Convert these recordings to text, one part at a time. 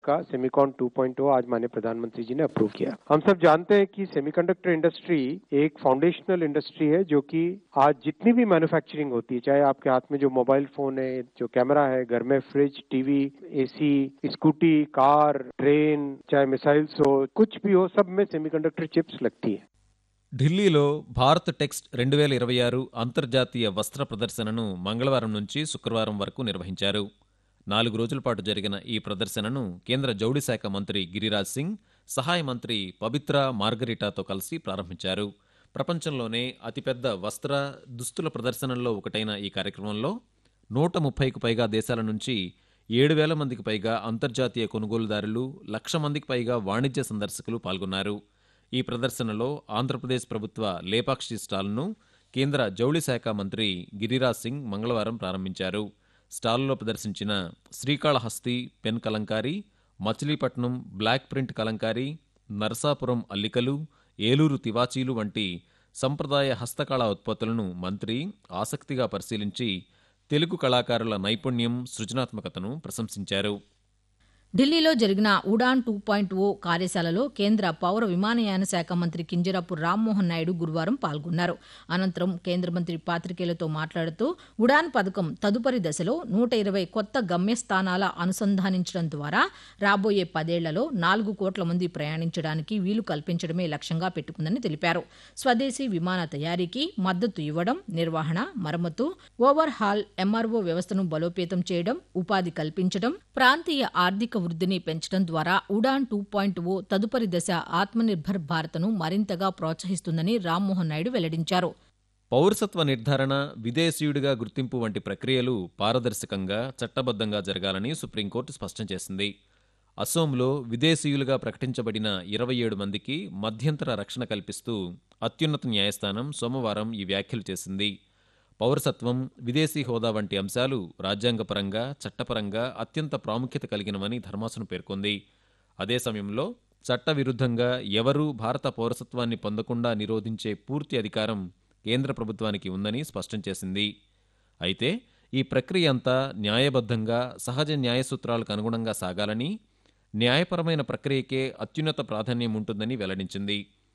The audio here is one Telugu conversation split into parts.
का सेमिकॉन 2.0 आज माननीय प्रधानमंत्री जी ने अप्रूव किया हम सब जानते हैं कि सेमीकंडक्टर इंडस्ट्री एक फाउंडेशनल इंडस्ट्री है जो कि आज जितनी भी मैन्युफैक्चरिंग होती है चाहे आपके हाथ में जो मोबाइल फोन है जो कैमरा है घर में fridge TV AC scooty car train चाहे मिसाइल्स हो कुछ भी हो सब में सेमीकंडक्टर चिप्स लगती है ఢిల్లీలో భారత్ టెక్స్ట్ రెండు వేల ఇరవై ఆరు అంతర్జాతీయ వస్త్ర ప్రదర్శనను మంగళవారం నుంచి శుక్రవారం వరకు నిర్వహించారు నాలుగు రోజుల పాటు జరిగిన ఈ ప్రదర్శనను కేంద్ర జౌళి శాఖ మంత్రి గిరిరాజ్ సింగ్ సహాయ మంత్రి పవిత్ర మార్గరిటాతో కలిసి ప్రారంభించారు ప్రపంచంలోనే అతిపెద్ద వస్త్ర దుస్తుల ప్రదర్శనల్లో ఒకటైన ఈ కార్యక్రమంలో నూట ముప్పైకు పైగా దేశాల నుంచి ఏడు వేల మందికి పైగా అంతర్జాతీయ కొనుగోలుదారులు లక్ష మందికి పైగా వాణిజ్య సందర్శకులు పాల్గొన్నారు ఈ ప్రదర్శనలో ఆంధ్రప్రదేశ్ ప్రభుత్వ లేపాక్షి స్టాల్ను కేంద్ర జౌళి శాఖ మంత్రి గిరిరాజ్ సింగ్ మంగళవారం ప్రారంభించారు స్టాల్లో ప్రదర్శించిన Srikalahasti pen Kalamkari Machilipatnam block print Kalamkari Narasapuram అల్లికలు ఏలూరు తివాచీలు వంటి సంప్రదాయ హస్తకళా ఉత్పత్తులను మంత్రి ఆసక్తిగా పరిశీలించి తెలుగు కళాకారుల నైపుణ్యం సృజనాత్మకతను ప్రశంసించారు ఢిల్లీలో జరిగిన ఉడాన్ టూ పాయింట్ ఓ కార్యశాలలో కేంద్ర పౌర విమానయాన శాఖ మంత్రి కింజరాపు రామ్మోహన్ నాయుడు గురువారం పాల్గొన్నారు అనంతరం కేంద్ర మంత్రి పాతికేయులతో మాట్లాడుతూ ఉడాన్ పథకం తదుపరి దశలో నూట ఇరవై కొత్త గమ్యస్థానాల అనుసంధానించడం ద్వారా రాబోయే పదేళ్లలో నాలుగు కోట్ల మంది ప్రయాణించడానికి వీలు కల్పించడమే లక్ష్యంగా పెట్టుకుందని తెలిపారు స్వదేశీ విమాన తయారీకి మద్దతు ఇవ్వడం నిర్వహణ మరమ్మతు ఓవర్ హాల్ ఎంఆర్ఓ వ్యవస్థను బలోపేతం చేయడం ఉపాధి కల్పించడం ప్రాంతీయ ఆర్థిక వృద్ధిని పెంచడం ద్వారా ఉడాన్ టూ పాయింట్ ఓ తదుపరి దశ ఆత్మనిర్భర్ భారత్ను మరింతగా ప్రోత్సహిస్తుందని రామ్మోహన్ నాయుడు వెల్లడించారు పౌరసత్వ నిర్ధారణ విదేశీయుడిగా గుర్తింపు వంటి ప్రక్రియలు పారదర్శకంగా చట్టబద్ధంగా జరగాలని సుప్రీంకోర్టు స్పష్టం చేసింది అసోంలో విదేశీయులుగా ప్రకటించబడిన ఇరవై ఏడు మందికి మధ్యంతర రక్షణ కల్పిస్తూ అత్యున్నత న్యాయస్థానం సోమవారం ఈ వ్యాఖ్యలు చేసింది పౌరసత్వం విదేశీ హోదా వంటి అంశాలు రాజ్యాంగపరంగా చట్టపరంగా అత్యంత ప్రాముఖ్యత కలిగినవని ధర్మాసనం పేర్కొంది అదే సమయంలో చట్టవిరుద్ధంగా ఎవరూ భారత పౌరసత్వాన్ని పొందకుండా నిరోధించే పూర్తి అధికారం కేంద్ర ప్రభుత్వానికి ఉందని స్పష్టం చేసింది అయితే ఈ ప్రక్రియ అంతా న్యాయబద్ధంగా సహజ న్యాయ సూత్రాలకు అనుగుణంగా సాగాలని న్యాయపరమైన ప్రక్రియకే అత్యున్నత ప్రాధాన్యం ఉంటుందని వెల్లడించింది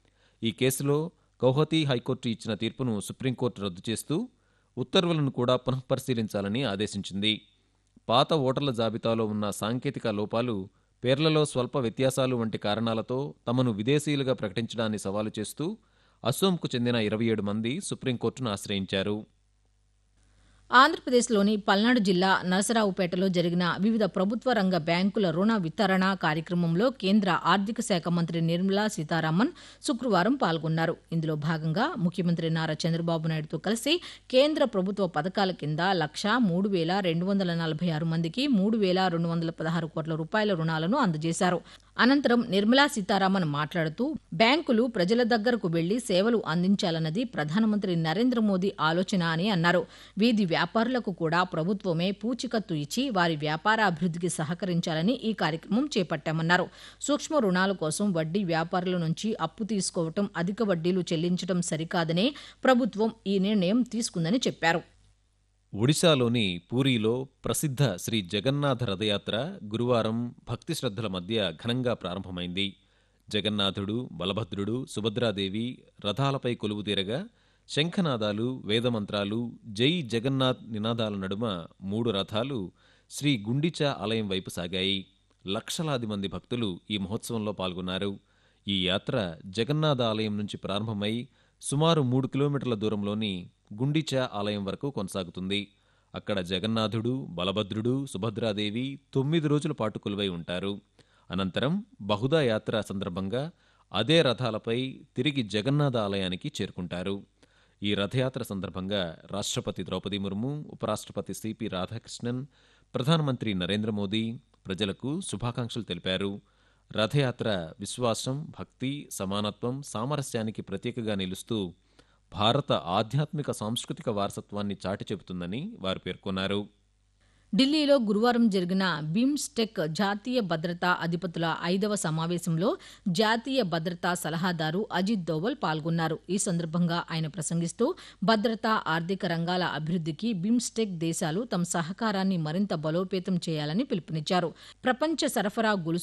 ఈ కేసులో గౌహతి హైకోర్టు ఇచ్చిన తీర్పును సుప్రీంకోర్టు రద్దు చేస్తూ ఉత్తర్వులను కూడా పునఃపరిశీలించాలని ఆదేశించింది పాత ఓటర్ల జాబితాలో ఉన్న సాంకేతిక లోపాలు పేర్లలో స్వల్ప వ్యత్యాసాలు వంటి కారణాలతో తమను విదేశీయులుగా ప్రకటించడాన్ని సవాలు చేస్తూ అసోంకు చెందిన ఇరవై ఏడు మంది సుప్రీంకోర్టును ఆశ్రయించారు ఆంధ్రప్రదేశ్లోని పల్నాడు జిల్లా నరసరావుపేటలో జరిగిన వివిధ ప్రభుత్వ రంగ బ్యాంకుల రుణ వితరణ కార్యక్రమంలో కేంద్ర ఆర్థిక శాఖ మంత్రి నిర్మలా సీతారామన్ శుక్రవారం పాల్గొన్నారు ఇందులో భాగంగా ముఖ్యమంత్రి నారా చంద్రబాబు నాయుడుతో కలిసి కేంద్ర ప్రభుత్వ పథకాల కింద లక్ష మూడు వేల రెండు వందల నలభై ఆరు మందికి మూడు వేల రెండు వందల పదహారు కోట్ల రూపాయల రుణాలను అందజేశారు అనంతరం నిర్మలా సీతారామన్ మాట్లాడుతూ బ్యాంకులు ప్రజల దగ్గరకు వెళ్లి సేవలు అందించాలన్నది ప్రధానమంత్రి నరేంద్ర మోదీ ఆలోచన అని అన్నారు వీధి వ్యాపారులకు కూడా ప్రభుత్వమే పూచికత్తు ఇచ్చి వారి వ్యాపారాభివృద్ధికి సహకరించాలని ఈ కార్యక్రమం చేపట్టామన్నారు సూక్ష్మ రుణాల కోసం వడ్డీ వ్యాపారుల నుంచి అప్పు తీసుకోవటం అధిక వడ్డీలు చెల్లించడం సరికాదనే ప్రభుత్వం ఈ నిర్ణయం తీసుకుందని చెప్పారు ఒడిశాలోని పూరీలో ప్రసిద్ధ శ్రీ జగన్నాథ రథయాత్ర గురువారం భక్తి శ్రద్ధల మధ్య ఘనంగా ప్రారంభమైంది జగన్నాథుడు బలభద్రుడు సుభద్రాదేవి రథాలపై కొలువు తీరగా శంఖనాదాలు వేదమంత్రాలు జై జగన్నాథ్ నినాదాల నడుమ మూడు రథాలు శ్రీ గుండిచా ఆలయం వైపు సాగాయి లక్షలాది మంది భక్తులు ఈ మహోత్సవంలో పాల్గొన్నారు ఈ యాత్ర జగన్నాథ ఆలయం నుంచి ప్రారంభమై సుమారు మూడు కిలోమీటర్ల దూరంలోని గుండిచా ఆలయం వరకు కొనసాగుతుంది అక్కడ జగన్నాథుడు బలభద్రుడు సుభద్రాదేవి తొమ్మిది రోజుల పాటు కొలువై ఉంటారు అనంతరం బహుదా యాత్ర సందర్భంగా అదే రథాలపై తిరిగి జగన్నాథ ఆలయానికి చేరుకుంటారు ఈ రథయాత్ర సందర్భంగా రాష్ట్రపతి ద్రౌపది ముర్ము ఉపరాష్ట్రపతి సిపి రాధాకృష్ణన్ ప్రధానమంత్రి నరేంద్ర మోదీ ప్రజలకు శుభాకాంక్షలు తెలిపారు రథయాత్ర విశ్వాసం భక్తి సమానత్వం సామరస్యానికి ప్రతీకగా నిలుస్తూ భారత ఆధ్యాత్మిక సాంస్కృతిక వారసత్వాన్ని చాటి చెబుతుందని వారు పేర్కొన్నారు ఢిల్లీలో గురువారం జరిగిన బిమ్స్టెక్ జాతీయ భద్రతా అధిపతుల ఐదవ సమావేశంలో జాతీయ భద్రతా సలహాదారు అజిత్ దోవల్ పాల్గొన్నారు ఈ సందర్భంగా ఆయన ప్రసంగిస్తూ భద్రతా ఆర్థిక రంగాల అభివృద్ధికి బిమ్స్టెక్ దేశాలు తమ సహకారాన్ని మరింత బలోపేతం చేయాలని పిలుపునిచ్చారు ప్రపంచ సరఫరా గొలుసు